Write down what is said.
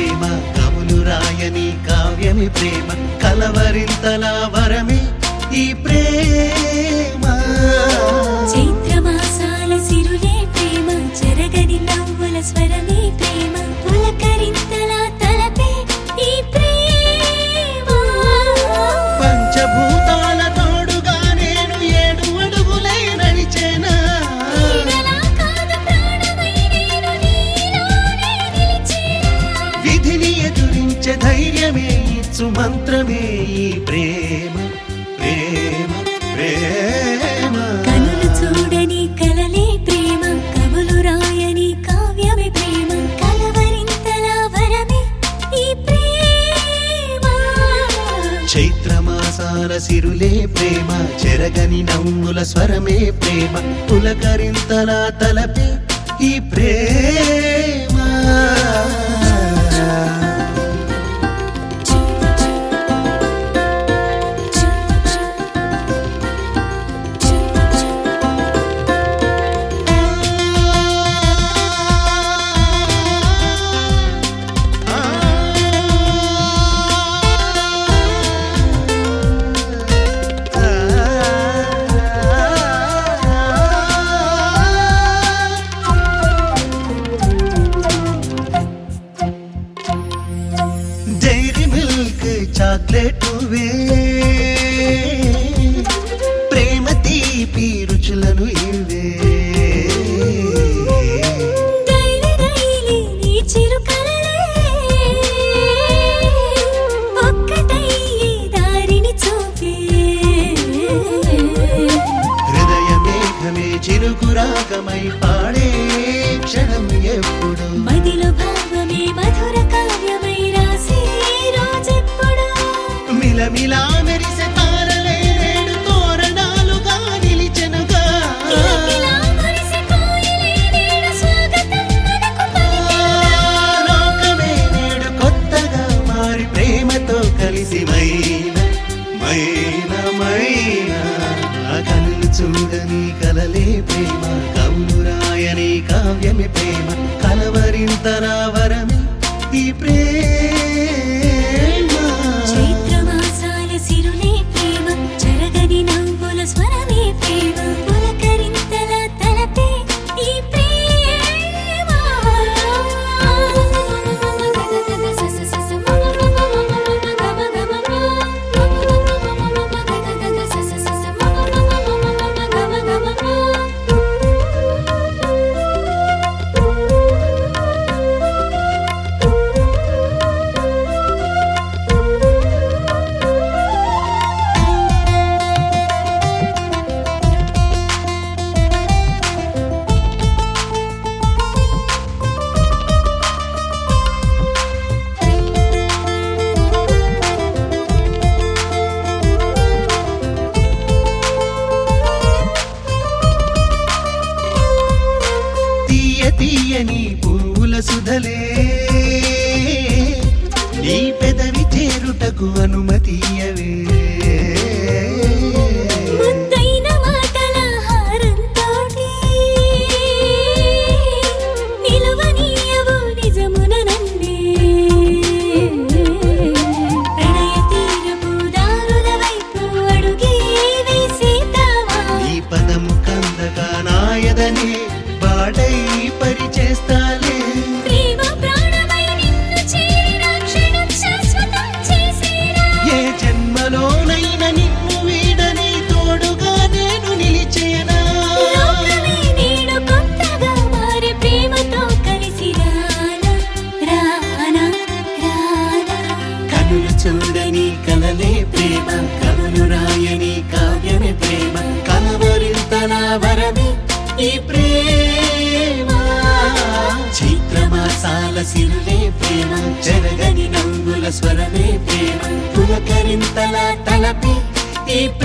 ప్రేమ కవులు రాయని కావ్యమి ప్రేమ కలవరింతలా వరమే ఈ ప్రేమ చైత్రమాసాల సిరులే ప్రేమ జరగని నవ్వుల స్వరమే ప్రేమ పులకరింతల తలపే ఈ ప్రేమ పంచభూతాల తోడుగా నేను ఏడు అడుగులై నడిచేనా నీడలా కాదు ప్రాణమై నేను నీలోనే నిలిచేనా. విధిని ఎదురించే ధైర్యమే ఇచ్చు మంత్రమే ఈ ప్రేమ ప్రేమ ప్రేమ కనులు చూడని కలలే ప్రేమ కవులు రాయని కావ్యమే ప్రేమ కలవరింతల వరమే ఈ ప్రేమ చైత్రమాసాల సిరులే ప్రేమ చెరగని నవ్వుల స్వరమే ప్రేమ పులకరింతల తలపే ఈ ప్రేమ డైరీ మిల్క్ చాక్లెట్ వే ప్రేమ తీపి రుచులను ఇవే డైలీ డైలీ నీ చిరుకలలే ఒక్కటయ్యే దారిని చూపే హృదయ మేఘమే చిరుకు రాగమై పాడే క్షణం ఎప్పుడు మదిలో భావమే మధుర కావ్యమై రాసే రోజెప్పుడు మిలమిలా మెరిసే తారలే నేడు తోరణాలుగా నిలిచెనుగా కిలకిలా మురిసే కోయిలే నేడు స్వాగతం మనకు పలికే. లోకమే నేడు కొత్తగా మారి ప్రేమతో కలిసి మైన మైన మైన ఆ కళ్ళు చూడని కలలే ప్రేమ కవులు రాయని కావ్యమి ప్రేమ కలవరింతరా వరమే ఈ ప్రేమ చైత్రమాసాల సిరులే ప్రేమ జరగని నవ్వుల స్వరమే ప్రేమ పులకరింతల తలపే ఈ ప్రేమ తీయ తీయని పూల సుధలే నీ పెదవి చేరుటకు అనుమతియవే ముద్దైన మాటల హారంతోటి నిలువనీయవు నిజమున నన్నే ప్రణయ తీరపు దారుల వైపు అడుగే వేసేతావా నీ పదము కందగా నాయదనే బాడై పరిచేస్తాలే ప్రేమ ప్రాణమై నిన్ను చేరిన క్షణం శాశ్వతం చేసేనా ఏ జన్మలోనైనా నిన్ను వీడని తోడుగా నేను నిలిచేనా లోకమే నేడు కొత్తగా మారి ప్రేమతో కలిసి రానా రానా రానా కనులు చూడని కలలే ప్రేమ కనులు రాయని కావ్యమే ప్రేమ కలవరింతల వరమే ఈ ప్రేమ చైత్రమాసాల సిరులే ప్రేమ జరగని నంగుల స్వరమే ప్రేమ పులకరింతల తలపే ఈ ప్రేమ